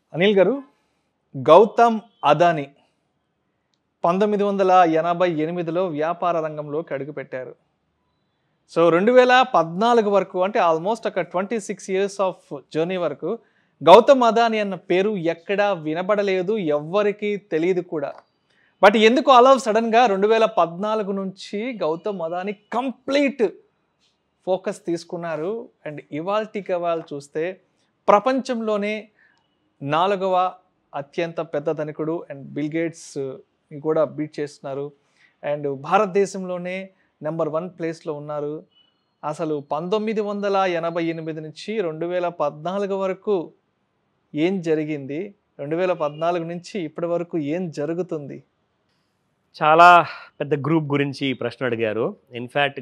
అనిల్ గారు గౌతమ్ అదాని పంతొమ్మిది వందల ఎనభై ఎనిమిదిలో వ్యాపార రంగంలోకి అడుగుపెట్టారు సో రెండు వేల పద్నాలుగు వరకు అంటే ఆల్మోస్ట్ ఒక twenty six years of journey వరకు గౌతమ్ అదాని అన్న పేరు ఎక్కడా వినబడలేదు ఎవ్వరికీ తెలియదు కూడా బట్ ఎందుకు అలా సడన్గా రెండు వేల పద్నాలుగు నుంచి గౌతమ్ అదాని కంప్లీట్ ఫోకస్ తీసుకున్నారు అండ్ ఇవాల్టికి ఇవాళ చూస్తే ప్రపంచంలోనే నాలుగవ అత్యంత పెద్ద ధనికుడు అండ్ బిల్ గేట్స్ ని కూడా బీట్ చేస్తున్నారు అండ్ భారతదేశంలోనే నెంబర్ వన్ ప్లేస్లో ఉన్నారు అసలు పంతొమ్మిది వందల ఎనభై ఎనిమిది నుంచి రెండు వేల పద్నాలుగు వరకు ఏం జరిగింది రెండు వేల పద్నాలుగు నుంచి ఇప్పటి వరకు ఏం జరుగుతుంది చాలా పెద్ద గ్రూప్ గురించి ఈ ప్రశ్న అడిగారు ఇన్ఫ్యాక్ట్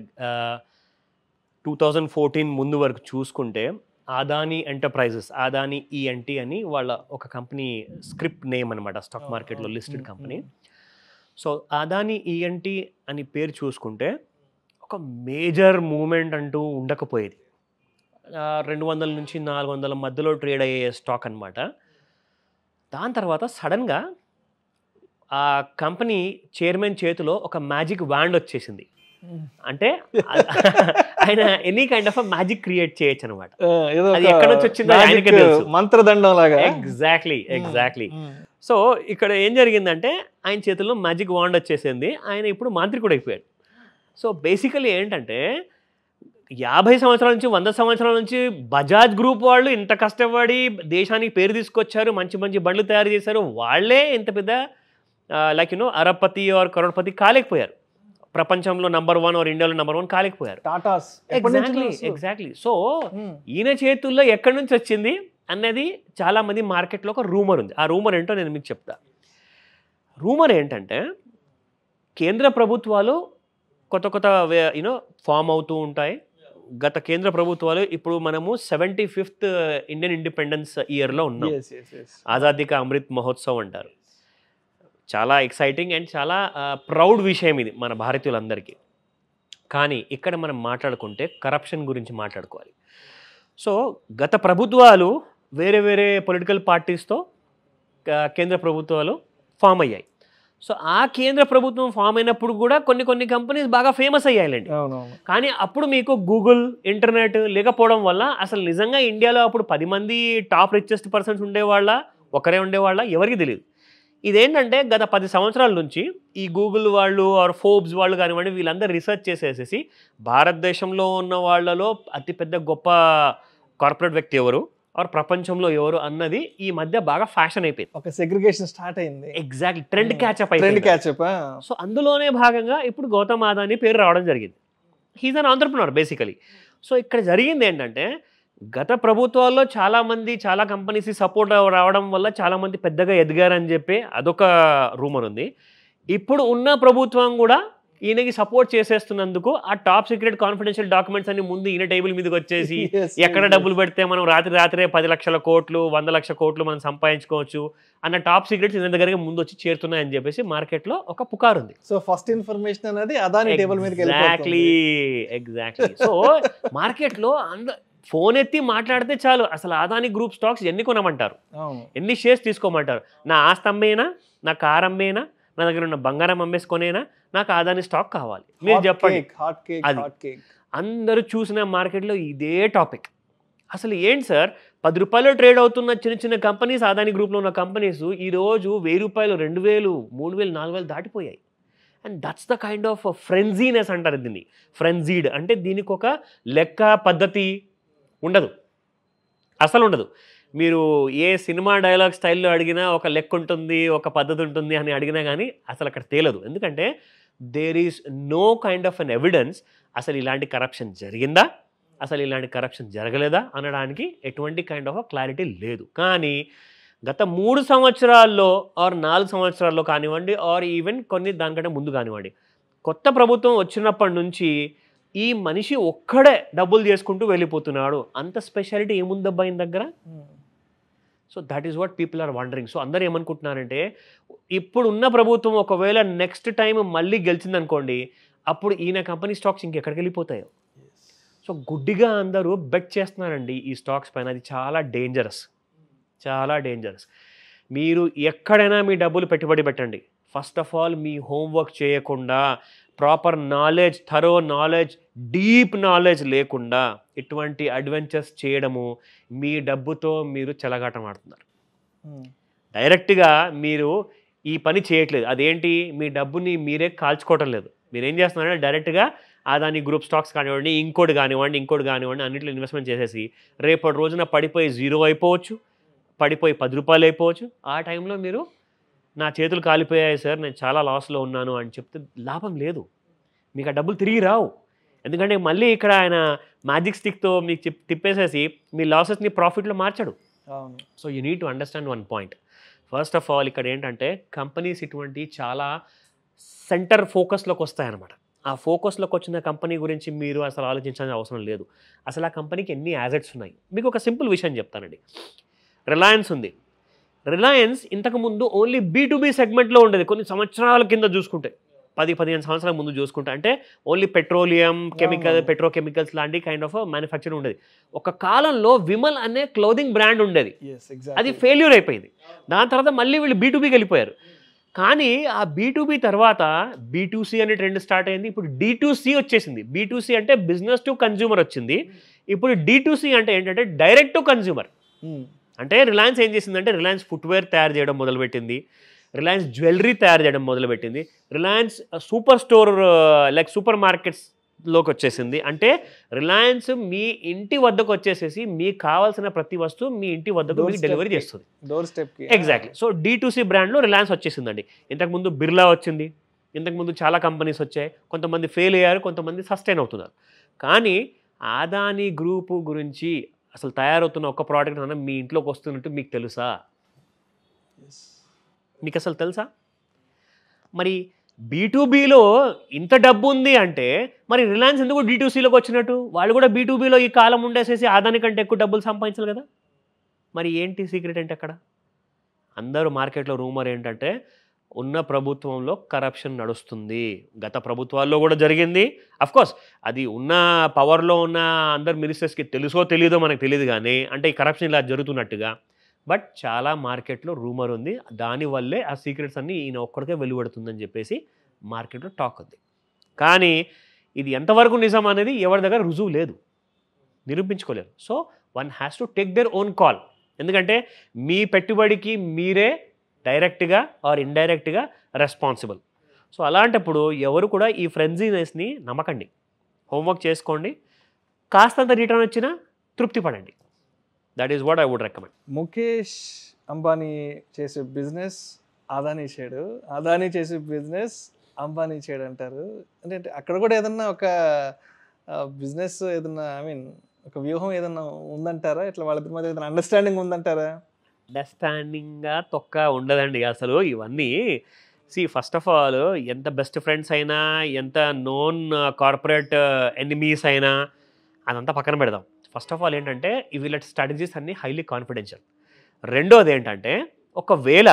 టూ థౌజండ్ ఫోర్టీన్ ముందు వరకు చూసుకుంటే ఆదాని ఎంటర్ప్రైజెస్ ఆదాని ఈఎన్టీ అని వాళ్ళ ఒక కంపెనీ స్క్రిప్ట్ నేమ్ అనమాట స్టాక్ మార్కెట్లో listed company so Adani ENT అని పేరు చూసుకుంటే ఒక మేజర్ మూమెంట్ అంటూ ఉండకపోయేది ఆ, రెండు వందల నుంచి నాలుగు వందల మధ్యలో ట్రేడ్ అయ్యే స్టాక్ అనమాట దాని తర్వాత సడన్గా ఆ కంపెనీ చైర్మన్ చేతిలో ఒక మ్యాజిక్ వ్యాండ్ వచ్చేసింది అంటే ఆయన any kind of magic create చేయొచ్చు అనమాట ఆ, ఏదో అది ఒక ఎక్కడి నుంచి వచ్చిందో magic ఆయనకే తెలుసు. మంత్రదండం లాగా ఎగ్జాక్ట్లీ ఎగ్జాక్ట్లీ మ్మ్. సో ఇక్కడ ఏం జరిగిందంటే ఆయన చేతుల్లో మ్యాజిక్ వాండ్ వచ్చేసింది ఆయన ఇప్పుడు మాంత్రికుడు అయిపోయాడు సో బేసికలీ ఏంటంటే యాభై సంవత్సరాల నుంచి వంద సంవత్సరాల నుంచి బజాజ్ గ్రూప్ వాళ్ళు ఇంత కష్టపడి దేశానికి పేరు తీసుకొచ్చారు మంచి మంచి బండ్లు తయారు చేశారు వాళ్ళే ఇంత పెద్ద లైక్ యూనో అరబపతి ఆర్ కరోడ్పతి కాలేకపోయారు ప్రపంచంలో నంబర్ వన్ ఆర్ ఇండియాలో నంబర్ వన్ కాలేకపోయారు టాటాస్ ఎప్పటి నుంచి ఎగ్జాక్ట్లీ తెలుసు? Exactly so hmm. ఈయన చేతుల్లో ఎక్కడి నుంచి వచ్చింది అన్నది చాలా మంది మార్కెట్లో ఒక రూమర్ ఉంది ఆ రూమర్ ఏంటో నేను మీకు చెప్తా రూమర్ ఏంటంటే కేంద్ర ప్రభుత్వాలు కొత్త కొత్త యూనో ఫామ్ అవుతూ ఉంటాయి గత కేంద్ర ప్రభుత్వాలు ఇప్పుడు మనము సెవెంటీ ఫిఫ్త్ ఇండియన్ ఇండిపెండెన్స్ ఇయర్లో ఉన్నాం Yes, yes, yes. ఆజాదీ కా అమృత్ మహోత్సవ్ అంటారు చాలా ఎక్సైటింగ్ అండ్ చాలా ప్రౌడ్ విషయం ఇది మన భారతీయులందరికీ కానీ ఇక్కడ మనం మాట్లాడుకుంటే కరప్షన్ గురించి మాట్లాడుకోవాలి సో గత ప్రభుత్వాలు వేరే వేరే పొలిటికల్ పార్టీస్తో కేంద్ర ప్రభుత్వాలు ఫామ్ అయ్యాయి సో ఆ కేంద్ర ప్రభుత్వం ఫామ్ అయినప్పుడు కూడా కొన్ని కొన్ని కంపెనీస్ బాగా ఫేమస్ అయ్యాయండి అవునవును కానీ అప్పుడు మీకు గూగుల్ ఇంటర్నెట్ లేకపోవడం వల్ల అసలు నిజంగా ఇండియాలో అప్పుడు పది మంది టాప్ రిచెస్ట్ పర్సన్స్ ఉండేవాళ్ళ ఒకరే ఉండేవాళ్ళ ఎవరికి తెలియదు ఇదేంటంటే గత పది సంవత్సరాల నుంచి ఈ గూగుల్ వాళ్ళు ఆర్ ఫోబ్స్ వాళ్ళు కానివ్వండి వీళ్ళందరూ రీసెర్చ్ చేసేసేసి భారతదేశంలో ఉన్న వాళ్ళలో అతిపెద్ద గొప్ప కార్పొరేట్ వ్యక్తి ఎవరు ఆర్ ప్రపంచంలో ఎవరు అన్నది ఈ మధ్య బాగా ఫ్యాషన్ అయిపోయింది ఒక సెగ్రిగేషన్ స్టార్ట్ అయింది exactly trend Hmm. Catch up trend అయిపోయింది క్యాచప్ సో అందులోనే భాగంగా ఇప్పుడు గౌతమ్ అదాని పేరు రావడం జరిగింది he's an entrepreneur basically so ఇక్కడ జరిగింది ఏంటంటే గత ప్రభుత్వాల్లో చాలా మంది చాలా కంపెనీస్ సపోర్ట్ రావడం వల్ల చాలా మంది పెద్దగా ఎదిగారని చెప్పి అదొక రూమర్ ఉంది ఇప్పుడు ఉన్న ప్రభుత్వం కూడా ఈయనకి సపోర్ట్ చేసేస్తున్నందుకు ఆ టాప్ సీక్రెట్ కాన్ఫిడెన్షియల్ డాక్యుమెంట్స్ అన్ని ముందు ఈయన టేబుల్ మీదకి వచ్చేసి Yes, ఎక్కడ yes, డబ్బులు పెడితే మనం రాత్రి రాత్రే పది లక్షల కోట్లు వంద లక్షల కోట్లు మనం సంపాదించుకోవచ్చు అన్న టాప్ సీక్రెట్స్ ఇంత దగ్గరగా ముందు వచ్చి చేరుతున్నాయని చెప్పేసి మార్కెట్లో ఒక పుకారు ఉంది సో ఫస్ట్ ఇన్ఫర్మేషన్ అనేది అదాని టేబుల్ మీదకి ఎగ్జాక్ట్లీ వెళ్ళిపోతుంది ఎగ్జాక్ట్లీ సో మార్కెట్లో అంద ఫోన్ ఎత్తి మాట్లాడితే చాలు అసలు అదాని గ్రూప్ స్టాక్స్ ఎన్ని కొనమంటారు అవును ఎన్ని షేర్స్ తీసుకోమంటారు నా ఆస్తి అమ్మేనా నా కార్ అమ్మేనా నా దగ్గర ఉన్న బంగారం అమ్మేసుకొనేనా నాకు అదాని స్టాక్ కావాలి మీరు చెప్పండి హాట్ కేక్ అది. హాట్ కేక్ అందరూ చూసిన మార్కెట్లో ఇదే టాపిక్ అసలు ఏంటి సార్ పది రూపాయలు ట్రేడ్ అవుతున్న చిన్న చిన్న కంపెనీస్ ఆదాని గ్రూప్లో ఉన్న కంపెనీస్ ఈరోజు వెయ్యి రూపాయలు రెండు వేలు మూడు వేలు నాలుగు వేలు దాటిపోయాయి and that's the kind of frenziness అంటారు దీన్ని ఫ్రెంజీడ్ అంటే దీనికి ఒక లెక్క పద్ధతి ఉండదు అసలు ఉండదు మీరు ఏ సినిమా డైలాగ్ స్టైల్లో అడిగినా ఒక లెక్క ఉంటుంది ఒక పద్ధతి ఉంటుంది అని అడిగినా కానీ అసలు అక్కడ తేలదు ఎందుకంటే there is no kind of un evidence అసలు ఇలాంటి కరప్షన్ జరిగిందా అసలు ఇలాంటి కరప్షన్ జరగలేదా అనడానికి ఎటువంటి కైండ్ ఆఫ్ క్లారిటీ లేదు కానీ గత మూడు సంవత్సరాల్లో ఆర్ నాలుగు సంవత్సరాల్లో కానివ్వండి ఆర్ ఈవెన్ కొన్ని దానికంటే ముందు కానివ్వండి కొత్త ప్రభుత్వం వచ్చినప్పటి నుంచి ఈ మనిషి ఒక్కడే డబ్బులు చేసుకుంటూ వెళ్ళిపోతున్నాడు అంత స్పెషాలిటీ ఏముందబ్బా ఆయన దగ్గర so that is what people are wondering so అందరూ ఏమనుకుంటున్నారంటే ఇప్పుడు ఉన్న ప్రభుత్వం ఒకవేళ నెక్స్ట్ టైం మళ్ళీ గెలిచిందనుకోండి అప్పుడు ఈయన కంపెనీ స్టాక్స్ ఇంకెక్కడికి వెళ్ళిపోతాయో సో గుడ్డిగా అందరూ బెట్ చేస్తున్నారండి ఈ స్టాక్స్ పైన అది చాలా డేంజరస్ చాలా డేంజరస్ మీరు ఎక్కడైనా మీ డబ్బులు పెట్టుబడి పెట్టండి ఫస్ట్ ఆఫ్ ఆల్ మీ హోంవర్క్ చేయకుండా proper knowledge thorough knowledge deep knowledge లేకుండా ఇటువంటి అడ్వెంచర్స్ చేయడము మీ డబ్బుతో మీరు చెలగాటం ఆడుతున్నారు డైరెక్ట్గా మీరు ఈ పని చేయట్లేదు అదేంటి మీ డబ్బుని మీరే కాల్చుకోవటం లేదు మీరు ఏం చేస్తున్నారంటే డైరెక్ట్గా అదాని గ్రూప్ స్టాక్స్ కానివ్వండి ఇంకోటి కానివ్వండి ఇంకోటి కానివ్వండి అన్నింటిలో ఇన్వెస్ట్మెంట్ చేసేసి రేపటి రోజున పడిపోయి జీరో అయిపోవచ్చు పడిపోయి పది రూపాయలు అయిపోవచ్చు ఆ టైంలో మీరు నా చేతులు కాలిపోయాయి సార్ నేను చాలా లాస్లో ఉన్నాను అని చెప్తే లాభం లేదు మీకు ఆ డబ్బులు తిరిగి రావు ఎందుకంటే మళ్ళీ ఇక్కడ ఆయన మ్యాజిక్ స్టిక్తో మీకు చెప్ తిప్పేసేసి మీ లాసెస్ని ప్రాఫిట్లో మార్చడు అవును so you need to understand one point first of all ఇక్కడ ఏంటంటే కంపెనీస్ ఇటువంటి చాలా సెంటర్ ఫోకస్లోకి వస్తాయన్నమాట ఆ ఫోకస్లోకి వచ్చిన కంపెనీ గురించి మీరు అసలు ఆలోచించాల్సిన అవసరం లేదు అసలు ఆ కంపెనీకి ఎన్ని యాజెట్స్ ఉన్నాయి మీకు ఒక సింపుల్ విషయం చెప్తానండి రిలయన్స్ ఉంది రిలయన్స్ ఇంతకుముందు ఓన్లీ బీ టు బీ సెగ్మెంట్లో ఉండేది కొన్ని సంవత్సరాల కింద చూసుకుంటే పది పదిహేను సంవత్సరాల ముందు చూసుకుంటే అంటే ఓన్లీ పెట్రోలియం కెమికల్ అవును. పెట్రోకెమికల్స్ లాంటి కైండ్ ఆఫ్ మ్యానుఫ్యాక్చరింగ్ ఉండేది ఒక కాలంలో విమల్ అనే క్లోదింగ్ బ్రాండ్ ఉండేది ఎస్ అది ఎగ్జాక్ట్లీ ఫెయిల్యూర్ అయిపోయింది దాని తర్వాత మళ్ళీ వీళ్ళు బీటూబీకి వెళ్ళిపోయారు కానీ ఆ బీటూబీ తర్వాత బీటూసీ అనే ట్రెండ్ స్టార్ట్ అయింది ఇప్పుడు డి వచ్చేసింది బీటూసీ అంటే బిజినెస్ టు కన్జ్యూమర్ వచ్చింది ఇప్పుడు డి అంటే ఏంటంటే డైరెక్ట్ టు కన్జ్యూమర్ అంటే రిలయన్స్ ఏం చేసిందంటే రిలయన్స్ ఫుట్వేర్ తయారు చేయడం మొదలుపెట్టింది రిలయన్స్ జ్యువెలరీ తయారు చేయడం మొదలుపెట్టింది Reliance super store like super మార్కెట్స్లోకి వచ్చేసింది అంటే రిలయన్స్ మీ ఇంటి వద్దకు వచ్చేసేసి మీకు కావాల్సిన ప్రతి వస్తువు మీ ఇంటి వద్దకు మీకు Doorstep డెలివరీ కి. చేస్తుంది డోర్ స్టెప్ కి ఎగ్జాక్ట్లీ సో డి సి బ్రాండ్లో రిలయన్స్ వచ్చేసిందండి ఇంతకుముందు బిర్లా వచ్చింది ఇంతకుముందు చాలా కంపెనీస్ వచ్చాయి కొంతమంది ఫెయిల్ అయ్యారు కొంతమంది సస్టైన్ అవుతున్నారు కానీ ఆదాని గ్రూపు గురించి అసలు తయారవుతున్న ఒక ప్రోడక్ట్ అన్న మీ ఇంట్లోకి వస్తున్నట్టు మీకు తెలుసా Yes. మీకు అసలు తెలుసా మరి బీటూబీలో ఇంత డబ్బు ఉంది అంటే మరి రిలయన్స్ ఎందుకు డీటూసీలోకి వచ్చినట్టు వాళ్ళు కూడా బీటూబీలో ఈ కాలం ఉండేసేసి ఆదాని కంటే ఎక్కువ డబ్బులు సంపాదించాలి కదా మరి ఏంటి సీక్రెట్ ఏంటి అక్కడ అందరూ మార్కెట్లో రూమర్ ఏంటంటే ఉన్న ప్రభుత్వంలో కరప్షన్ నడుస్తుంది గత ప్రభుత్వాల్లో కూడా జరిగింది కోర్స్ అది ఉన్న పవర్లో ఉన్న అందరు మినిస్టర్స్కి తెలుసో తెలియదో మనకు తెలియదు కానీ అంటే ఈ కరప్షన్ ఇలా జరుగుతున్నట్టుగా బట్ చాలా మార్కెట్లో రూమర్ ఉంది దానివల్లే ఆ సీక్రెట్స్ అన్నీ ఈయన ఒక్కడికే వెలువడుతుందని చెప్పేసి మార్కెట్లో టాక్ ఉంది కానీ ఇది ఎంతవరకు నిజం అనేది ఎవరి దగ్గర రుజువు లేదు నిరూపించుకోలేరు so one has to take their own call ఎందుకంటే మీ పెట్టుబడికి మీరే డైరెక్ట్గా ఆర్ ఇండైరెక్ట్గా రెస్పాన్సిబుల్ సో అలాంటప్పుడు ఎవరు కూడా ఈ ఫ్రెండ్జీనెస్ని నమ్మకండి హోంవర్క్ చేసుకోండి కాస్తంత రిటర్న్ వచ్చినా తృప్తి పడండి that is what I would recommend Mukesh Ambani చేసే బిజినెస్ అదానీ చేయడు అదానీ చేసే బిజినెస్ అంబానీ చేయడు అంటారు అంటే అంటే అక్కడ కూడా ఏదన్నా ఒక బిజినెస్ ఏదన్నా ఐ మీన్ ఒక వ్యూహం ఏదన్నా ఉందంటారా ఇట్లా వాళ్ళిద్దరి మధ్య ఏదైనా అండర్స్టాండింగ్ ఉందంటారా అండర్స్టాండింగ్గా తొక్క ఉండదండి అసలు ఇవన్నీ సి ఫస్ట్ ఆఫ్ ఆల్ ఎంత బెస్ట్ ఫ్రెండ్స్ అయినా ఎంత నోన్ కార్పొరేట్ ఎనిమీస్ అయినా అదంతా పక్కన పెడదాం ఫస్ట్ ఆఫ్ ఆల్ ఏంటంటే ఈ వీళ్ళ స్ట్రాటజీస్ అన్నీ హైలీ కాన్ఫిడెన్షియల్ రెండోది ఏంటంటే ఒకవేళ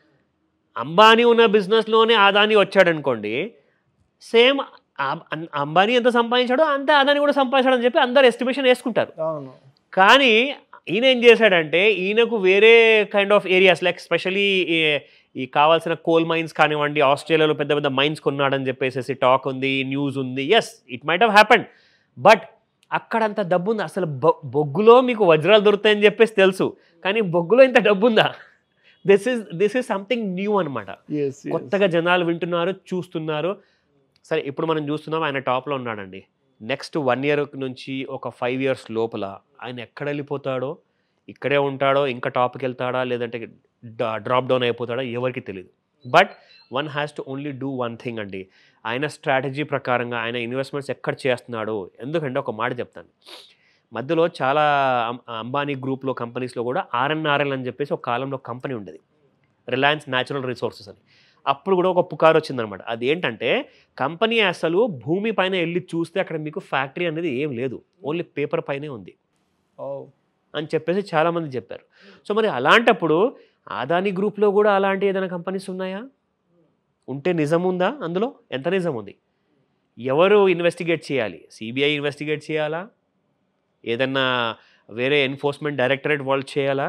అంబానీ ఉన్న బిజినెస్లోనే ఆదాని వచ్చాడనుకోండి సేమ్ అంబానీ ఎంత సంపాదించాడో అంతే ఆదాని కూడా సంపాదించాడు అని చెప్పి అందరు ఎస్టిమేషన్ వేసుకుంటారు అవును కానీ ఈయన ఏం చేశాడంటే ఈయనకు వేరే kind of areas like specially ఈ కావాల్సిన కోల్ మైన్స్ కానివ్వండి ఆస్ట్రేలియాలో పెద్ద పెద్ద మైన్స్ కొన్నాడని చెప్పేసి టాక్ ఉంది న్యూస్ ఉంది yes it might have happened but అక్కడంత డబ్బు ఉంది అసలు బొ- బొగ్గులో మీకు వజ్రాలు దొరుకుతాయని చెప్పేసి తెలుసు కానీ బొగ్గులో ఇంత డబ్బు ఉందా this is this is something new అనమాట కొత్తగా జనాలు వింటున్నారు చూస్తున్నారు సరే ఇప్పుడు మనం చూస్తున్నాం ఆయన టాప్లో ఉన్నాడండి నెక్స్ట్ వన్ ఇయర్ నుంచి ఒక ఫైవ్ ఇయర్స్ లోపల ఆయన ఎక్కడ వెళ్ళిపోతాడో ఇక్కడే ఉంటాడో ఇంకా టాప్కి వెళ్తాడా లేదంటే డ్రాప్ డౌన్ అయిపోతాడా ఎవరికి తెలియదు but one has to only do one thing అండి ఆయన స్ట్రాటజీ ప్రకారంగా ఆయన ఇన్వెస్ట్మెంట్స్ ఎక్కడ చేస్తున్నాడు ఎందుకంటే ఒక మాట చెప్తాను మధ్యలో చాలా అం- అంబానీ గ్రూప్లో కంపెనీస్లో కూడా ఆర్ఎన్ఆర్ఎల్ అని చెప్పేసి ఒక కాలంలో కంపెనీ ఉండేది రిలయన్స్ న్యాచురల్ రిసోర్సెస్ అని అప్పుడు కూడా ఒక పుకారు వచ్చిందనమాట అది ఏంటంటే కంపెనీ అసలు భూమి పైన వెళ్ళి చూస్తే అక్కడ మీకు ఫ్యాక్టరీ అనేది ఏం లేదు ఓన్లీ పేపర్ పైనే ఉంది ఓ అని చెప్పేసి చాలామంది చెప్పారు సో మరి అలాంటప్పుడు ఆదాని గ్రూప్లో కూడా అలాంటి ఏదైనా కంపెనీస్ ఉన్నాయా ఉంటే నిజం ఉందా అందులో ఎంత నిజం ఉంది ఎవరు ఇన్వెస్టిగేట్ చేయాలి సిబిఐ ఇన్వెస్టిగేట్ చేయాలా ఏదన్నా వేరే ఎన్ఫోర్స్మెంట్ డైరెక్టరేట్ వాళ్ళు చేయాలా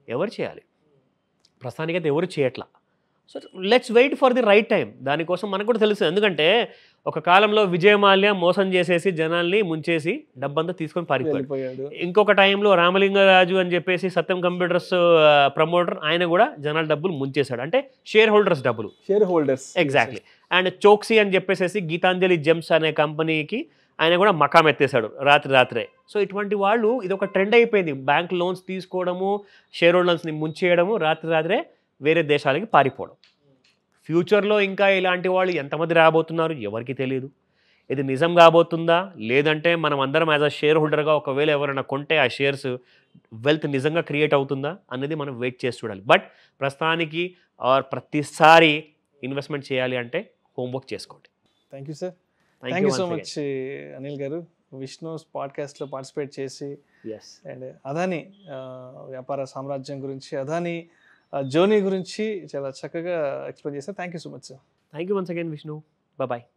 ఎవరు చేయాలి ప్రస్తుతానికైతే ఎవరు చేయట్లా so let's wait for the right time దానికోసం మనకు కూడా తెలుసు ఎందుకంటే ఒక కాలంలో విజయమాల్య మోసం చేసేసి జనాల్ని ముంచేసి డబ్బంతా తీసుకొని పారిపోయాడు వెళ్ళిపోయాడు ఇంకొక టైంలో రామలింగరాజు అని చెప్పేసి సత్యం కంప్యూటర్స్ ప్రమోటర్ ఆయన కూడా జనాల డబ్బులు ముంచేశాడు అంటే షేర్ హోల్డర్స్ డబ్బులు share holders exactly and Choksi అని చెప్పేసి గీతాంజలి జెమ్స్ అనే కంపెనీకి ఆయన కూడా మకాం ఎత్తేసాడు రాత్రి రాత్రే సో ఇటువంటి వాళ్ళు ఇది ఒక ట్రెండ్ అయిపోయింది బ్యాంక్ లోన్స్ తీసుకోవడము షేర్ హోల్డర్స్ని ముంచేయడము రాత్రి రాత్రే వేరే దేశాలకి పారిపోవడం ఫ్యూచర్లో ఇంకా ఇలాంటి వాళ్ళు ఎంతమంది రాబోతున్నారు ఎవరికి తెలియదు ఇది నిజం కాబోతుందా లేదంటే మనం అందరం యాజ్ అ షేర్ హోల్డర్గా ఒకవేళ ఎవరైనా కొంటే ఆ షేర్స్ వెల్త్ నిజంగా క్రియేట్ అవుతుందా అనేది మనం వెయిట్ చేసి చూడాలి బట్ ప్రస్తుతానికి ఆర్ ప్రతిసారి ఇన్వెస్ట్మెంట్ చేయాలి అంటే హోంవర్క్ చేసుకోండి thank you sir Thank thank you you so once much Anil garu Vishnu పాడ్కాస్ట్లో పార్టిసిపేట్ చేసి ఎస్ అండ్ అదాని ఆ, వ్యాపార సామ్రాజ్యం గురించి అదాని జర్నీ గురించి చాలా చక్కగా ఎక్స్ప్లెయిన్ చేశారు thank you so much sir thank you once again Vishnu bye